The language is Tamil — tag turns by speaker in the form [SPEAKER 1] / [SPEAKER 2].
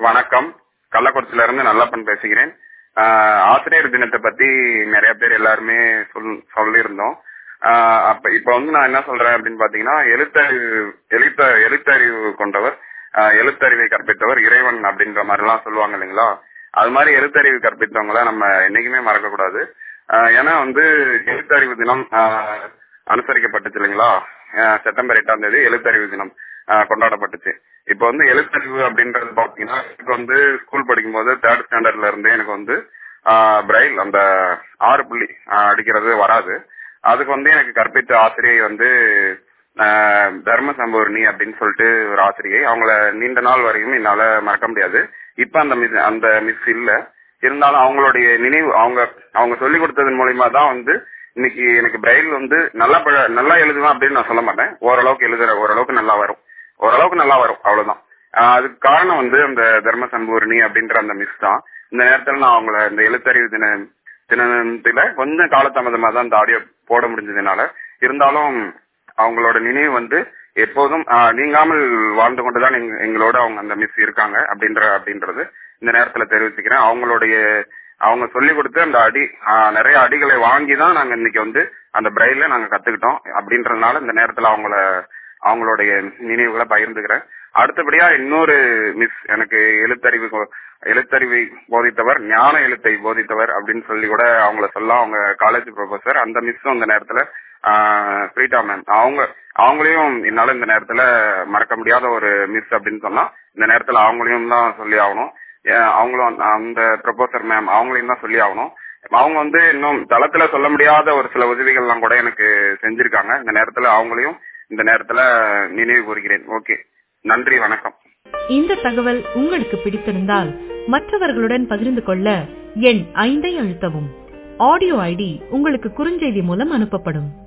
[SPEAKER 1] வணக்கம் கள்ளக்குறிச்சியில இருந்து நல்லப்பன் பேசுகிறேன் ஆஹ் ஆசிரியர் தினத்தை பத்தி நிறைய பேர் எல்லாருமே சொல் சொல்லியிருந்தோம் ஆஹ் அப்ப இப்ப வந்து நான் என்ன சொல்றேன் அப்படின்னு பாத்தீங்கன்னா எழுத்தறிவு எழுத்த எழுத்தறிவு கொண்டவர் ஆஹ் எழுத்தறிவை கற்பித்தவர் இறைவன் அப்படின்ற மாதிரி எல்லாம் சொல்லுவாங்க இல்லைங்களா அது மாதிரி எழுத்தறிவு கற்பித்தவங்கள நம்ம என்னைக்குமே மறக்க கூடாது ஆஹ் ஏன்னா வந்து எழுத்தறிவு தினம் ஆஹ் அனுசரிக்கப்பட்டுச்சு இல்லைங்களா ஆஹ் செப்டம்பர் எட்டாம் தேதி எழுத்தறிவு தினம் ஆஹ் கொண்டாடப்பட்டுச்சு இப்ப வந்து எழுத்தறிவு அப்படின்றது பாத்தீங்கன்னா எனக்கு வந்து ஸ்கூல் படிக்கும் போது தேர்ட் ஸ்டாண்டர்ட்ல இருந்தே எனக்கு வந்து பிரைல் அந்த ஆறு புள்ளி ஆஹ் அடிக்கிறது வராது அதுக்கு வந்து எனக்கு கற்பித்த ஆசிரியை வந்து ஆஹ் தர்ம சம்பூர்ணி அப்படின்னு சொல்லிட்டு ஒரு ஆசிரியை அவங்கள நீண்ட நாள் வரைக்கும் என்னால மறக்க முடியாது இப்ப அந்த மிஸ் அந்த மிஸ் இல்ல இருந்தாலும் அவங்களுடைய நினைவு அவங்க அவங்க சொல்லி கொடுத்ததன் மூலியமா தான் வந்து இன்னைக்கு எனக்கு பிரைல் வந்து நல்லா பழ- நல்லா எழுதுவேன் அப்படின்னு நான் சொல்ல மாட்டேன் ஓரளவுக்கு எழுதுற ஓரளவுக்கு நல்லா வரும் ஓரளவுக்கு நல்லா வரும் அவ்வளவுதான் ஆஹ் அதுக்கு காரணம் வந்து அந்த தர்ம சம்பூர்ணி அப்படின்ற அந்த மிஸ் தான் இந்த நேரத்துல நான் அவங்கள இந்த எழுத்தறிவு தின தினத்துல கொஞ்சம் காலதாமதமா தான் இந்த ஆடியோ போட முடிஞ்சதுனால இருந்தாலும் அவங்களோட நினைவு வந்து எப்போதும் ஆஹ் நீங்காமல் வாழ்ந்து கொண்டுதான் எங்க- எங்களோட அவங்க அந்த மிஸ் இருக்காங்க அப்படின்ற அப்படின்றது இந்த நேரத்துல தெரிவிச்சுக்கிறேன் அவங்களுடைய அவங்க சொல்லி கொடுத்து அந்த அடி ஆஹ் நிறைய அடிகளை வாங்கி தான் நாங்க இன்னைக்கு வந்து அந்த பிரைல நாங்க கத்துக்கிட்டோம் அப்படின்றதுனால இந்த நேரத்துல அவங்கள அவங்களுடைய நினைவுகளை பகிர்ந்துக்கிறேன் அடுத்தபடியா இன்னொரு மிஸ் எனக்கு எழுத்தறிவு கொ- எழுத்தறிவை போதித்தவர் ஞான எழுத்தை போதித்தவர் அப்படின்னு சொல்லி கூட அவங்கள சொல்ல அவங்க காலேஜ் ப்ரொஃபசர் அந்த மிஸ்ஸும் இந்த நேரத்துல பிரீட்டா மேம் அவங்க அவங்களையும் என்னால இந்த நேரத்துல மறக்க முடியாத ஒரு மிஸ் அப்படின்னு சொன்னா இந்த நேரத்துல அவங்களையும் தான் சொல்லி ஆகணும் ஏன் அவங்களும் அந்த- அந்த ப்ரொபோசர் மேம் அவங்களையும் தான் சொல்லி ஆகணும் அவங்க வந்து இன்னும் தளத்துல சொல்ல முடியாத ஒரு சில உதவிகள்லாம் கூட எனக்கு செஞ்சிருக்காங்க இந்த நேரத்துல அவங்களையும் இந்த நேரத்துல நினைவு கூறுகிறேன் ஓகே நன்றி வணக்கம்
[SPEAKER 2] இந்த தகவல் உங்களுக்கு பிடித்திருந்தால் மற்றவர்களுடன் பகிர்ந்து கொள்ள எண் ஐந்தை அழுத்தவும் ஆடியோ ஐடி உங்களுக்கு குறுஞ்செய்தி மூலம் அனுப்பப்படும்